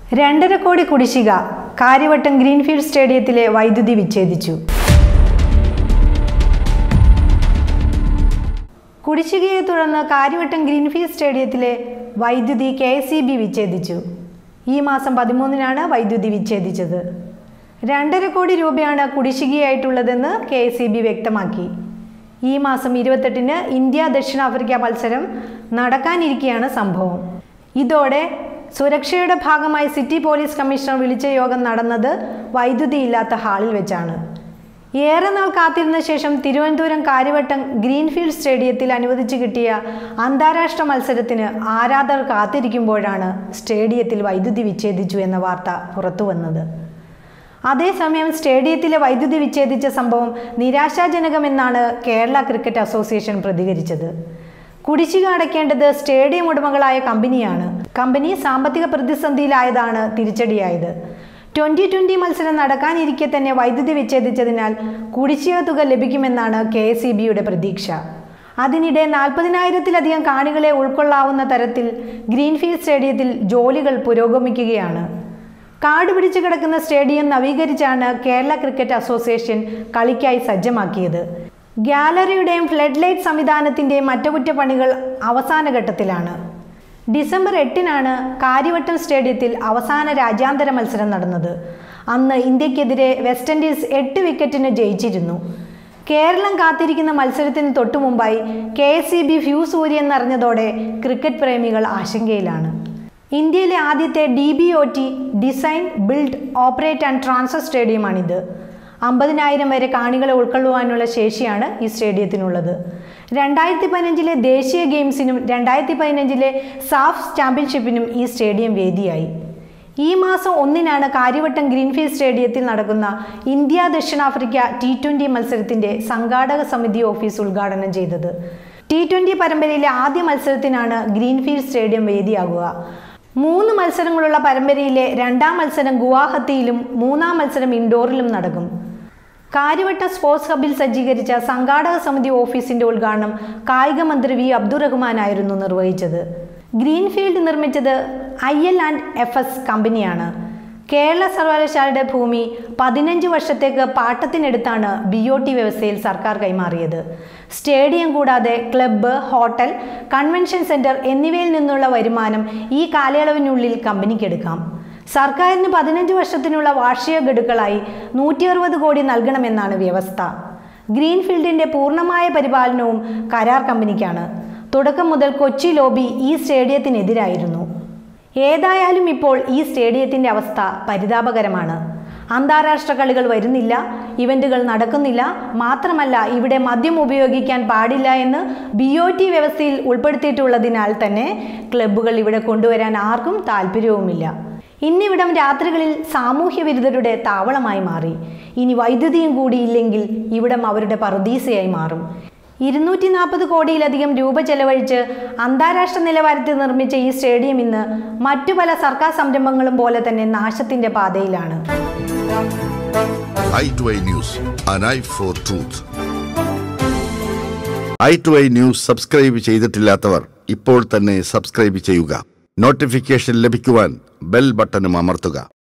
രണ്ടര കോടി കുടിശ്ശിക കാര്യവട്ടം ഗ്രീൻഫീൽഡ് സ്റ്റേഡിയത്തിലെ വൈദ്യുതി വിച്ഛേദിച്ചു കുടിശ്ശികയെ തുടർന്ന് കാര്യവട്ടം ഗ്രീൻഫീൽഡ് സ്റ്റേഡിയത്തിലെ വൈദ്യുതി കെ എസ് ഇ ബി വിച്ഛേദിച്ചു ഈ മാസം പതിമൂന്നിനാണ് വൈദ്യുതി വിച്ഛേദിച്ചത് രണ്ടര കോടി രൂപയാണ് കുടിശ്ശികയായിട്ടുള്ളതെന്ന് കെ എസ് ഇ ബി വ്യക്തമാക്കി ഈ മാസം ഇരുപത്തെട്ടിന് ഇന്ത്യ ദക്ഷിണാഫ്രിക്ക മത്സരം നടക്കാനിരിക്കെയാണ് സംഭവം ഇതോടെ സുരക്ഷയുടെ ഭാഗമായി സിറ്റി പോലീസ് കമ്മീഷണർ വിളിച്ച യോഗം നടന്നത് വൈദ്യുതിയില്ലാത്ത ഹാളിൽ വെച്ചാണ് ഏറെ നാൾ കാത്തിരുന്ന ശേഷം തിരുവനന്തപുരം കാര്യവട്ടം ഗ്രീൻഫീൽഡ് സ്റ്റേഡിയത്തിൽ അനുവദിച്ചു കിട്ടിയ അന്താരാഷ്ട്ര മത്സരത്തിന് ആരാധകർ കാത്തിരിക്കുമ്പോഴാണ് സ്റ്റേഡിയത്തിൽ വൈദ്യുതി വിച്ഛേദിച്ചു എന്ന വാർത്ത പുറത്തുവന്നത് അതേസമയം സ്റ്റേഡിയത്തിലെ വൈദ്യുതി വിച്ഛേദിച്ച സംഭവം നിരാശാജനകമെന്നാണ് കേരള ക്രിക്കറ്റ് അസോസിയേഷൻ പ്രതികരിച്ചത് കുടിശ്ശിക അടയ്ക്കേണ്ടത് സ്റ്റേഡിയം ഉടമകളായ കമ്പനിയാണ് കമ്പനി സാമ്പത്തിക പ്രതിസന്ധിയിലായതാണ് തിരിച്ചടിയായത് ട്വന്റി ട്വന്റി മത്സരം നടക്കാനിരിക്കെ തന്നെ വൈദ്യുതി വിച്ഛേദിച്ചതിനാൽ കുടിശ്ശിക തുക ലഭിക്കുമെന്നാണ് കെ എസ് ഇ ബിയുടെ പ്രതീക്ഷ അതിനിടെ നാൽപ്പതിനായിരത്തിലധികം കാണികളെ ഉൾക്കൊള്ളാവുന്ന തരത്തിൽ ഗ്രീൻഫീൽഡ് സ്റ്റേഡിയത്തിൽ ജോലികൾ പുരോഗമിക്കുകയാണ് കാട് പിടിച്ചു കിടക്കുന്ന സ്റ്റേഡിയം നവീകരിച്ചാണ് കേരള ക്രിക്കറ്റ് അസോസിയേഷൻ കളിക്കായി സജ്ജമാക്കിയത് ഗ്യാലറിയുടെയും ഫ്ലഡ് ലൈറ്റ് സംവിധാനത്തിൻ്റെയും അറ്റകുറ്റപ്പണികൾ അവസാന ഘട്ടത്തിലാണ് ഡിസംബർ എട്ടിനാണ് കാര്യവട്ടം സ്റ്റേഡിയത്തിൽ അവസാന രാജ്യാന്തര മത്സരം നടന്നത് അന്ന് ഇന്ത്യക്കെതിരെ വെസ്റ്റ് ഇൻഡീസ് എട്ട് വിക്കറ്റിന് ജയിച്ചിരുന്നു കേരളം കാത്തിരിക്കുന്ന മത്സരത്തിന് തൊട്ടു മുമ്പായി K S C B fuse ഊരിയെന്നറിഞ്ഞതോടെ ക്രിക്കറ്റ് പ്രേമികൾ ആശങ്കയിലാണ് ഇന്ത്യയിലെ ആദ്യത്തെ D B O T design build operate and transfer സ്റ്റേഡിയമാണിത് അമ്പതിനായിരം വരെ കാണികളെ ഉൾക്കൊള്ളുവാനുള്ള ശേഷിയാണ് ഈ സ്റ്റേഡിയത്തിനുള്ളത് രണ്ടായിരത്തി പതിനഞ്ചിലെ ദേശീയ ഗെയിംസിനും രണ്ടായിരത്തി പതിനഞ്ചിലെ സാഫ് ചാമ്പ്യൻഷിപ്പിനും ഈ സ്റ്റേഡിയം വേദിയായി ഈ മാസം ഒന്നിനാണ് കാര്യവട്ടം ഗ്രീൻഫീൽഡ് സ്റ്റേഡിയത്തിൽ നടക്കുന്ന ഇന്ത്യ ദക്ഷിണാഫ്രിക്ക ടി ട്വൻ്റി മത്സരത്തിൻ്റെ സംഘാടക സമിതി ഓഫീസ് ഉദ്ഘാടനം ചെയ്തത് ടി ട്വൻ്റി പരമ്പരയിലെ ആദ്യ മത്സരത്തിനാണ് ഗ്രീൻഫീൽഡ് സ്റ്റേഡിയം വേദിയാകുക മൂന്ന് മത്സരങ്ങളുള്ള പരമ്പരയിലെ രണ്ടാം മത്സരം ഗുവാഹത്തിയിലും മൂന്നാം മത്സരം ഇൻഡോറിലും നടക്കും കാര്യവട്ടം സ്പോർട്സ് ഹബിൽ സജ്ജീകരിച്ച സംഘാടക സമിതി ഓഫീസിന്റെ ഉദ്ഘാടനം കായിക മന്ത്രി വി അബ്ദുറഹ്മാനായിരുന്നു നിർവഹിച്ചത് ഗ്രീൻഫീൽഡ് നിർമ്മിച്ചത് I L and F S കമ്പനിയാണ് കേരള സർവകലാശാലയുടെ ഭൂമി പതിനഞ്ച് വർഷത്തേക്ക് പാട്ടത്തിനെടുത്താണ് ബി ഒ ടി വ്യവസ്ഥയിൽ സർക്കാർ കൈമാറിയത് സ്റ്റേഡിയം കൂടാതെ ക്ലബ്ബ് ഹോട്ടൽ കൺവെൻഷൻ സെന്റർ എന്നിവയിൽ നിന്നുള്ള വരുമാനം ഈ കാലയളവിനുള്ളിൽ കമ്പനിക്കെടുക്കാം സർക്കാരിന് പതിനഞ്ച് വർഷത്തിനുള്ള വാർഷിക ഗഡുക്കളായി നൂറ്റി അറുപത് കോടി നൽകണമെന്നാണ് വ്യവസ്ഥ ഗ്രീൻഫീൽഡിന്റെ പൂർണ്ണമായ പരിപാലനവും കരാർ കമ്പനിക്കാണ് തുടക്കം മുതൽ കൊച്ചി ലോബി ഈ സ്റ്റേഡിയത്തിനെതിരായിരുന്നു ഏതായാലും ഇപ്പോൾ ഈ സ്റ്റേഡിയത്തിന്റെ അവസ്ഥ പരിതാപകരമാണ് അന്താരാഷ്ട്ര കളികൾ വരുന്നില്ല ഇവന്റുകൾ നടക്കുന്നില്ല മാത്രമല്ല ഇവിടെ മദ്യം ഉപയോഗിക്കാൻ പാടില്ല എന്ന് ബി ഒ ടി വ്യവസ്ഥയിൽ ഉൾപ്പെടുത്തിയിട്ടുള്ളതിനാൽ തന്നെ ക്ലബ്ബുകൾ ഇവിടെ കൊണ്ടുവരാൻ ആർക്കും താല്പര്യവുമില്ല ഇന്നിവിടം രാത്രികളിൽ സാമൂഹ്യ വിരുദ്ധരുടെ താവളമായി മാറി ഇനി വൈദ്യുതിയും കൂടി ഇല്ലെങ്കിൽ ഇവിടം അവരുടെ പറുദീസയായി മാറും ഇരുന്നൂറ്റി നാൽപ്പത് കോടിയിലധികം രൂപ ചെലവഴിച്ച് അന്താരാഷ്ട്ര നിലവാരത്തിൽ നിർമ്മിച്ച ഈ സ്റ്റേഡിയം ഇന്ന് മറ്റു പല സർക്കാർ സംരംഭങ്ങളും പോലെ തന്നെ നാശത്തിന്റെ പാതയിലാണ് I to I news an eye for truth I to I news subscribe ചെയ്തിട്ടില്ലാത്തവർ ഇപ്പോൾ തന്നെ സബ്സ്ക്രൈബ് ചെയ്യുക നോട്ടിഫിക്കേഷൻ ലഭിക്കുവാൻ ബെൽ ബട്ടണും അമർത്തുക